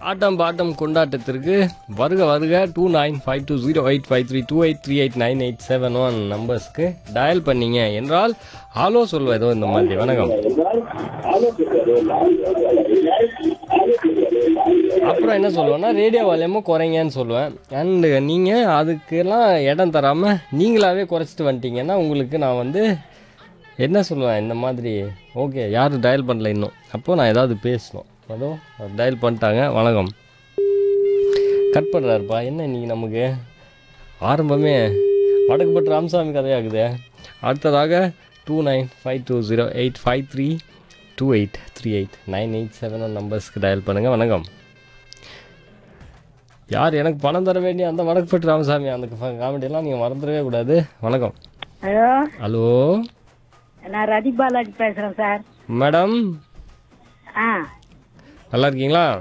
ஆட்டம் bottom கொண்டாட்டத்திற்கு வருக வருக two nine five two zero eight five three two eight three eight nine eight seven one நம்பர்ஸ்க்கு dial பண்ணீங்க என்றால் ஹலோ சொல்வ ஏதோ இந்த மாதிரி வணக்கம் அப்புறம் என்ன சொல்லுவேன்னா ரேடியோ வால்யூமும் குறைங்கன்னு சொல்லுவேன் அண்டு நீங்கள் அதுக்கெல்லாம் இடம் தராமல் நீங்களாவே குறைச்சிட்டு வந்துட்டீங்கன்னா உங்களுக்கு நான் வந்து என்ன சொல்லுவேன் இந்த மாதிரி ஓகே யாரும் டயல் பண்ணல இன்னும் அப்போது நான் ஏதாவது பேசணும் அதுவும் டயல் பண்ணிட்டாங்க வணக்கம் கட் பண்ணுறாருப்பா என்ன இன்னைக்கு நமக்கு ஆரம்பமே வடக்குப்பட்டு ராமசாமி கதையாகுதே அடுத்ததாக two nine five two zero eight five three two eight three eight nine eight seven நம்பர்ஸ்க்கு டயல் பண்ணுங்கள் வணக்கம் யார் எனக்கு பணம் தர வேண்டிய அந்த வடக்குப்பட்டு ராமசாமி அந்த காமெடியெல்லாம் நீங்கள் மறந்துடவே கூடாது வணக்கம் ஹலோ ஹலோ நான் ரதி பாலாஜி பேசுறேன் சார் மேடம் ஆ நல்லா இருக்கீங்களா